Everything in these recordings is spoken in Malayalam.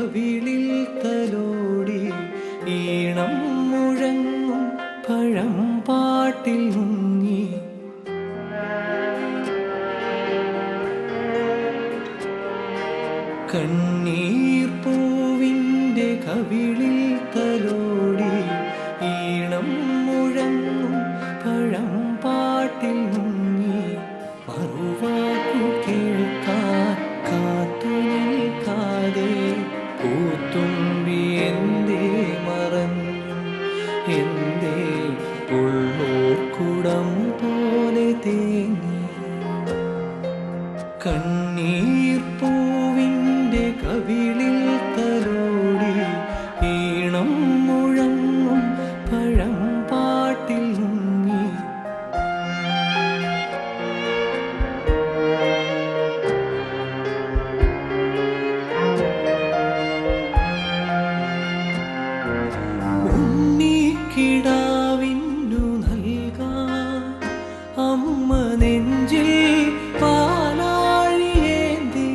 കവിളിൽ തലോടി ഈണം മുഴങ്ങും പഴം പാട്ടിൽ മുങ്ങി കണ്ണീർ പൂവിൻ്റെ കവിളിൽ തലോടി ഈണം മുഴങ്ങും പഴം പാട്ടിൽ മുങ്ങി മറുവാക്കു കേൾക്കാൻ കാത്തു നിൽക്കാതെ പൂത്തുമ്പി എന്തേ മറഞ്ഞു എന്തേ ഉള്ളോർക്കുടം പോലെ തേങ്ങി കണ്ണീർ പൂവിൻ്റെ കവിളിൽ തലോടി ഈണം മുഴങ്ങും പഴം പാട്ടിൽ മുങ്ങി ഉണ്ണിക്കിടാവിന്നു നൽകാൻ അമ്മ നെഞ്ചിൽ പാലാഴിയേന്തി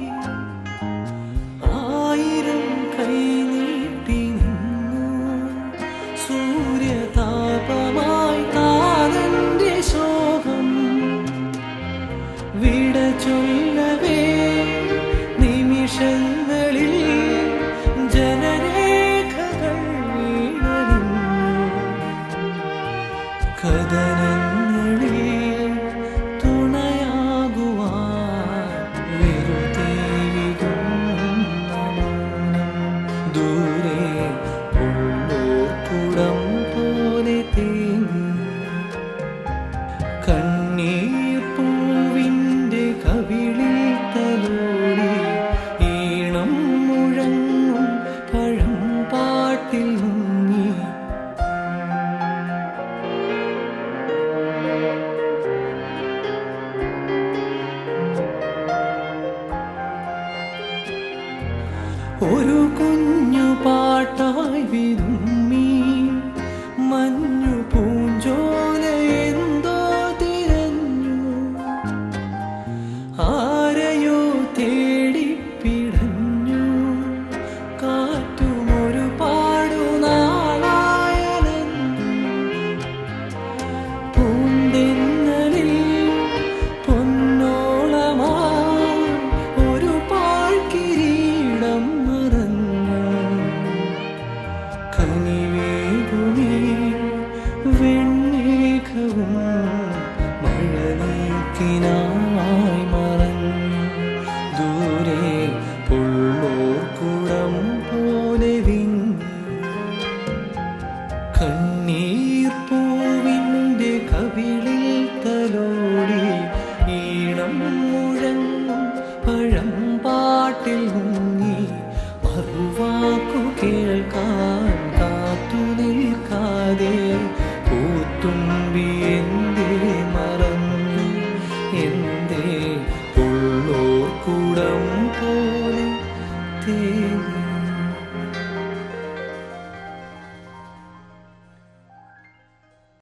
ആയിരം കൈ നീട്ടി നിന്നു സൂര്യതാപമായി താതന്റെ ശോകം വിട ചൊല്ലവേ നിമിഷങ്ങളിൽ ജനരേഖകൾ വീണലിഞ്ഞു കഥനങ്ങളിൽ തുണയാകുവാൻ വെറുതെ വിതുമ്പുന്ന മൗനം. ദൂരെ ഉള്ളോർക്കുടം പോലെ തേങ്ങി കണ്ണീർ പൂവിൻ്റെ കവിളിൽ തലോടി ഈണം മുഴങ്ങും പഴം പാട്ടിൽ മുങ്ങി ഒരു കുഞ്ഞു പാട്ടായി വിരുമ്മി മഞ്ഞു പൂഞ്ചോല എന്തോ തിരഞ്ഞു ആരെയോ തേടി പിടഞ്ഞു കാറ്റും ഒരു പാടു നാളായലന്നു പൂന്തെന്നലിൽ പൊന്നോളമാ ഒരു പാഴ്കിരീടം മറഞ്ഞു കനിവേകുമീ വെണ്ണേഘവും മഴ നീക്കിനായി മറഞ്ഞു ദൂരെ പുള്ളോർക്കുടം പോലെ വിങ്ങി കണ്ണീർ പൂവിൻ്റെ കവിളിൽ തലോടി ഈണം മുഴങ്ങും പഴം പാട്ടിൽ മുങ്ങി മറുവാക്കു കേൾക്കാൻ കാത്തു നിൽക്കാതെ പൂത്തുമ്പി എന്തേ മറന്നു എന്തേ ഉള്ളോർക്കുടം പോലെ തേങ്ങി